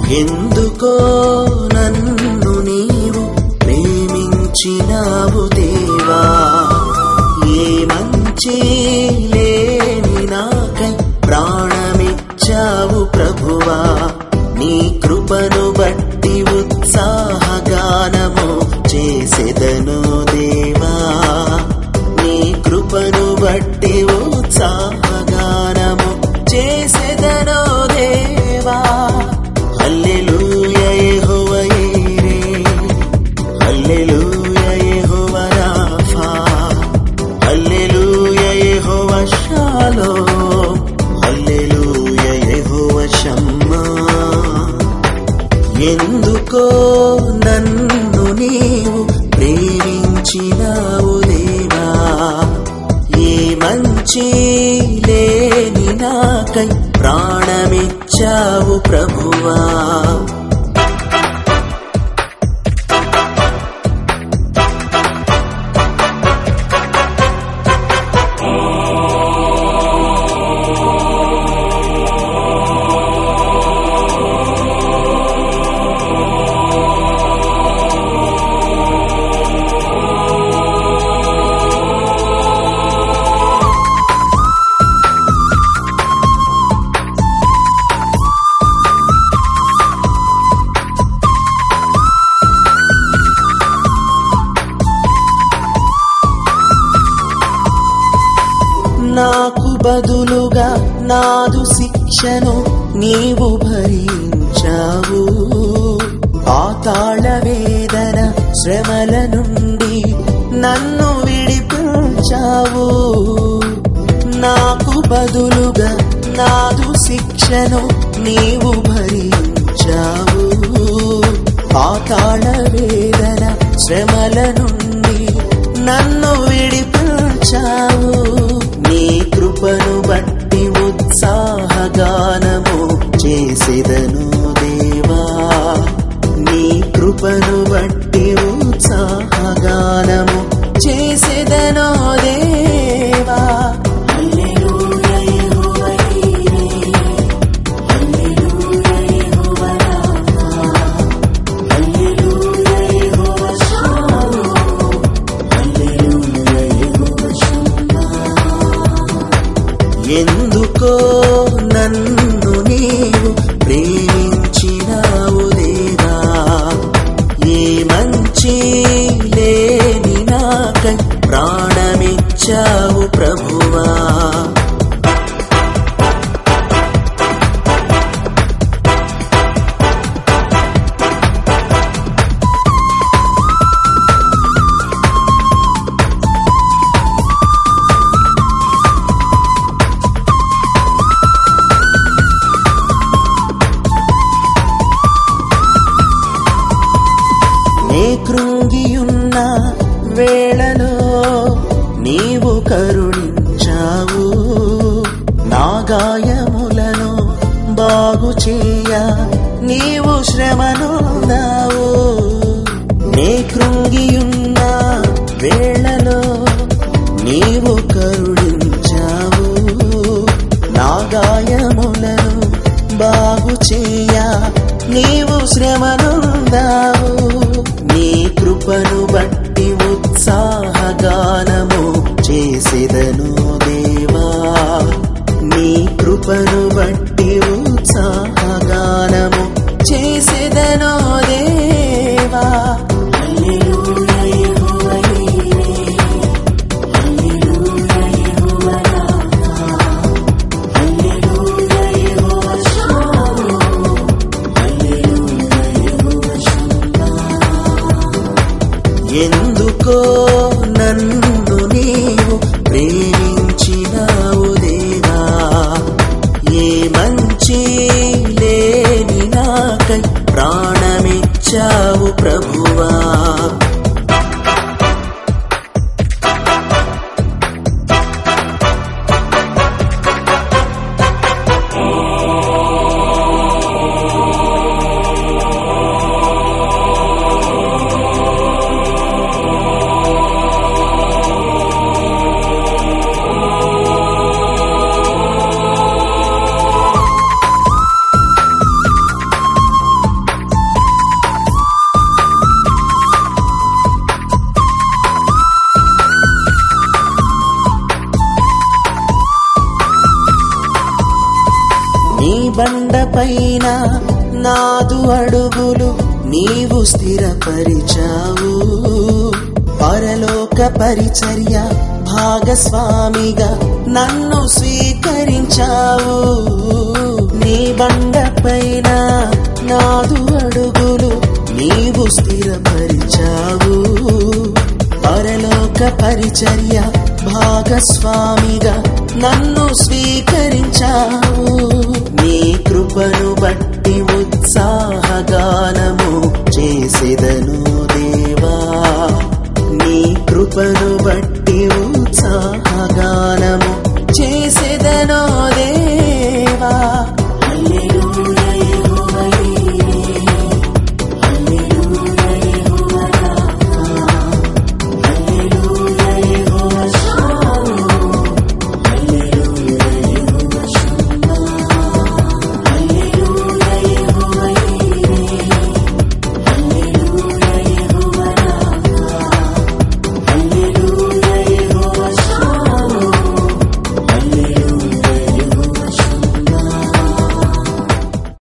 ఎందుకో నన్ను నీవు ప్రేమించినావు దేవా ఏ మంచి లేని నాకై ప్రాణమిచ్చావు ప్రభువా నీ కృపను బట్టి ఉత్సాహగానము చేసెదను దేవా నీ కృపను బట్టి ఉత్సాహగానము చేసెదను దేవా హల్లెలూయా యెహోవా ఈరే హల్లెలూయా యెహోవా రాఫా హల్లెలూయా యెహోవా షాలోమ్ హల్లెలూయా యెహోవా షమ్మా ఎందుకో నన్ను నీవు ప్రేమించినావు దేవా ఏ మంచి లేని నాకై ప్రాణమిచ్చావు ప్రభువా నాకు బదులుగా నాదు శిక్షను నీవు భరించావు పాతాళ వేదన శ్రమల నుండి నన్ను విడిపించావు నాకు బదులుగా నాదు శిక్షను నీవు భరించావు పాతాళ వేదన శ్రమల నుండి నన్ను విడిపించావు నీ కృపను బట్టి ఉత్సాహగానము చేసేదను దేవా నీ కృపను బట్టి ఉత్సాహగానము చేసేదను దేవా హల్లెలూయా యెహోవా ఈరే. హల్లెలూయా యెహోవా రాఫా. హల్లెలూయా యెహోవా షాలోమ్. హల్లెలూయా యెహోవా షమ్మా. ఎందుకో నన్ను నీవు ప్రేమించినావు దేవా ఏ మంచి లేని నాకై ప్రాణమిచ్చావు ప్రభువా నే కృంగియున్న వేళలో నీవు కరుణించావు నా గాయములను బాగు చేయ నీవు శ్రమనుందావు నే కృంగియున్న వేళలో నీవు కరుణించావు నా గాయములను బాగు చేయ నీవు శ్రమనుందావు నీ కృపను బట్టి ఉత్సాహగానము చేసేదను దేవా నీ కృపను బట్టి ఉత్సాహగానము చేసేదను దేవా హల్లెలూయా యెహోవా ఈరే. హల్లెలూయా యెహోవా రాఫా. హల్లెలూయా యెహోవా షాలోమ్. హల్లెలూయా యెహోవా షమ్మా. ఎందుకో నన్ను నీవు ప్రేమించినావు దేవా ఏ మంచి లేని నాకై ప్రాణమిచ్చావు ప్రభువా పైన నాదు అడుగులు నీవు స్థిరపరిచావు పరలోక పరిచర్య భాగస్వామిగా నన్ను స్వీకరించావు నీ బండ పైన నాదు అడుగులు నీవు స్థిరపరిచావు పరలోక పరిచర్య భాగస్వామిగా నన్ను స్వీకరించావు నీ కృపను